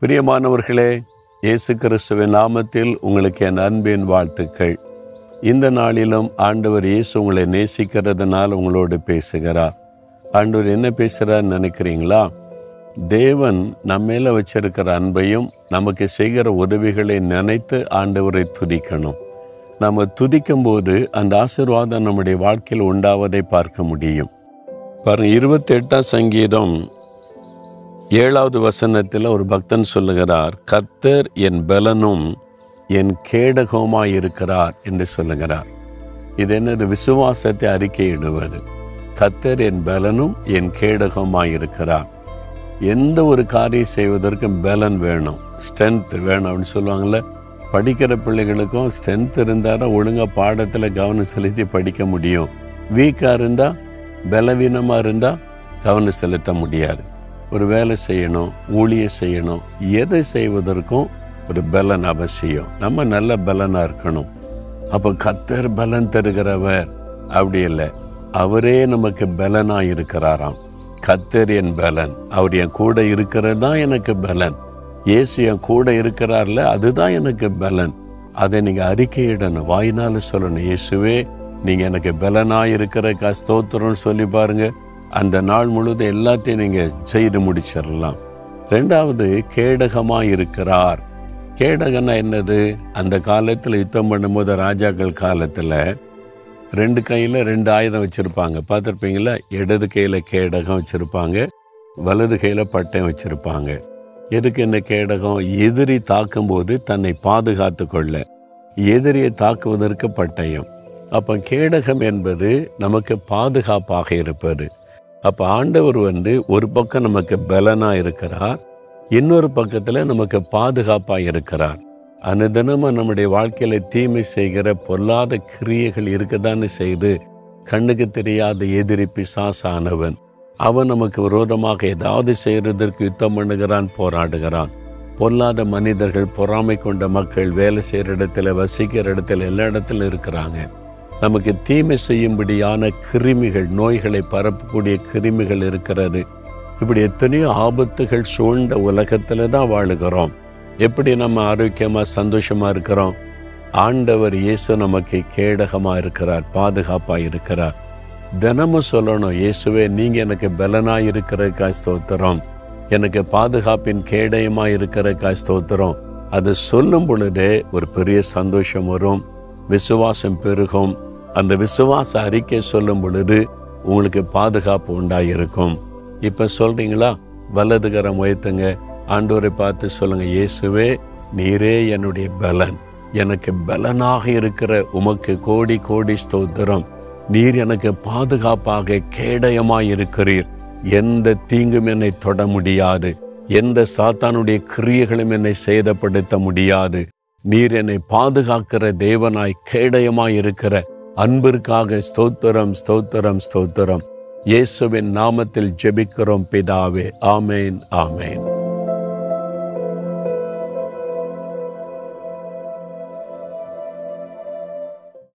பிரியமானவர்களே இயேசு கிறிஸ்துவின் நாமத்தில் உங்களுக்கு என் அன்பின் வாழ்த்துக்கள் இந்த நாளிலும் ஆண்டவர் இயேசு உங்களை நேசிக்கிறதுனால உங்களோடு பேசுகிறார் ஆண்டவர் என்ன பேசுகிறார் நினைக்கிறீங்களா தேவன் நம்ம மேல வச்சிருக்கிற அன்பையும் நமக்கு செய்கிற உதவிகளை நினைத்து ஆண்டவரை துதிக்கணும் நம்ம துதிக்கும் போது அந்த ஆசீர்வாதம் நம்முடைய வாழ்க்கையில் உண்டாவதை பார்க்க முடியும் பாருங்க இருபத்தி எட்டாம் சங்கீதம் ஏழாவது வசனத்தில் ஒரு பக்தன் சொல்லுகிறார் கர்த்தர் என் பலனும் என் கேடகமாய் இருக்கிறார் என்று சொல்லுகிறார் இது என்னது விசுவாசத்தை அறிக்கையிடுவது கர்த்தர் என் பலனும் என் கேடகமாய் இருக்கிறார் எந்த ஒரு காரியம் செய்வதற்கும் பலன் வேணும் ஸ்ட்ரென்த் வேணும் அப்படின்னு சொல்லுவாங்கள்ல படிக்கிற பிள்ளைகளுக்கும் ஸ்ட்ரென்த் இருந்தால் ஒழுங்காக பாடத்தில் கவனம் செலுத்தி படிக்க முடியும் வீக்காக இருந்தால் பலவீனமாக இருந்தால் கவனம் செலுத்த முடியாது ஒரு வேலை செய்யணும் ஊழியம் செய்யணும் எதை செய்வதற்கும் ஒரு பலன் அவசியம் நம்ம நல்ல பலனாக இருக்கணும் அப்போ கத்தர் பலன் தருகிறவர் அப்படி இல்லை அவரே நமக்கு பலனாக இருக்கிறாராம் கத்தர் என் பலன் அவர் என் கூட இருக்கிறது தான் எனக்கு பலன் இயேசு என் கூட இருக்கிறார்ல அதுதான் எனக்கு பலன் அதை நீங்கள் அறிக்கையிடணும் வாயினால சொல்லணும் இயேசுவே நீங்கள் எனக்கு பலனாக இருக்கிற ஸ்தோத்திரம்னு சொல்லி பாருங்க அந்த நாள் முழுவதும் எல்லாத்தையும் நீங்கள் செய்து முடிச்சிடலாம் ரெண்டாவது கேடகமாக இருக்கிறார் கேடகன்னா என்னது அந்த காலத்தில் யுத்தம் பண்ணும்போது ராஜாக்கள் காலத்தில் ரெண்டு கையில் ரெண்டு ஆயுதம் வச்சுருப்பாங்க பார்த்துருப்பீங்களா இடது கையில் கேடகம் வச்சுருப்பாங்க வலது கையில் பட்டயம் வச்சுருப்பாங்க எதுக்கு இந்த கேடகம் எதிரி தாக்கும்போது தன்னை பாதுகாத்து கொள்ள எதிரியை தாக்குவதற்கு பட்டயம் அப்போ கேடகம் என்பது நமக்கு பாதுகாப்பாக இருப்பது அப்போ ஆண்டவர் வந்து ஒரு பக்கம் நமக்கு பலனாக இருக்கிறார் இன்னொரு பக்கத்தில் நமக்கு பாதுகாப்பாக இருக்கிறார் அனுதினமும் நம்முடைய வாழ்க்கையில் தீமை செய்கிற பொல்லாத கிரியைகள் இருக்கதானே செய்து கண்ணுக்கு தெரியாத எதிரி பிசாசானவன் அவன் நமக்கு விரோதமாக ஏதாவது செய்கிறதற்கு யுத்தம் பண்ணுகிறான் போராடுகிறான் பொல்லாத மனிதர்கள் பொறாமை கொண்ட மக்கள் வேலை செய்கிற இடத்துல வசிக்கிற இடத்துல எல்லா இடத்துல இருக்கிறாங்க நமக்கு தீமை செய்யும்படியான கிருமிகள் நோய்களை பரப்பக்கூடிய கிருமிகள் இருக்கிறது இப்படி எத்தனையோ ஆபத்துகள் சூழ்ந்த உலகத்தில் தான் வாழுகிறோம் எப்படி நம்ம ஆரோக்கியமாக சந்தோஷமாக இருக்கிறோம் ஆண்டவர் இயேசு நமக்கு கேடகமாக இருக்கிறார் பாதுகாப்பாக இருக்கிறார் தினமும் சொல்லணும் இயேசுவே நீங்கள் எனக்கு பலனாக இருக்கிற ஸ்தோத்திரம் எனக்கு பாதுகாப்பின் கேடயமாக இருக்கிற ஸ்தோத்திரம் அது சொல்லும் பொழுதே ஒரு பெரிய சந்தோஷம் வரும் விசுவாசம் பெருகும் அந்த விசுவாச அறிக்கை சொல்லும் பொழுது உங்களுக்கு பாதுகாப்பு உண்டாயிருக்கும் இப்போ சொல்றீங்களா வலதுகரம் உயர்த்துங்க ஆண்டோரை பார்த்து சொல்லுங்க இயேசுவே நீரே என்னுடைய பலன் எனக்கு பலனாக இருக்கிற உமக்கு கோடி கோடி ஸ்தோத்திரம் நீர் எனக்கு பாதுகாப்பாக கேடயமாய் இருக்கிறீர் எந்த தீங்கும் என்னை தொட முடியாது எந்த சாத்தானுடைய கிரியைகளும் என்னை சேதப்படுத்த முடியாது நீர் என்னை பாதுகாக்கிற தேவனாய் கேடயமாய் இருக்கிற அன்பிற்காக ஸ்தோத்திரம் ஸ்தோத்திரம் ஸ்தோத்திரம் இயேசுவின் நாமத்தில் ஜெபிக்கிறோம் பிதாவே ஆமேன் ஆமேன்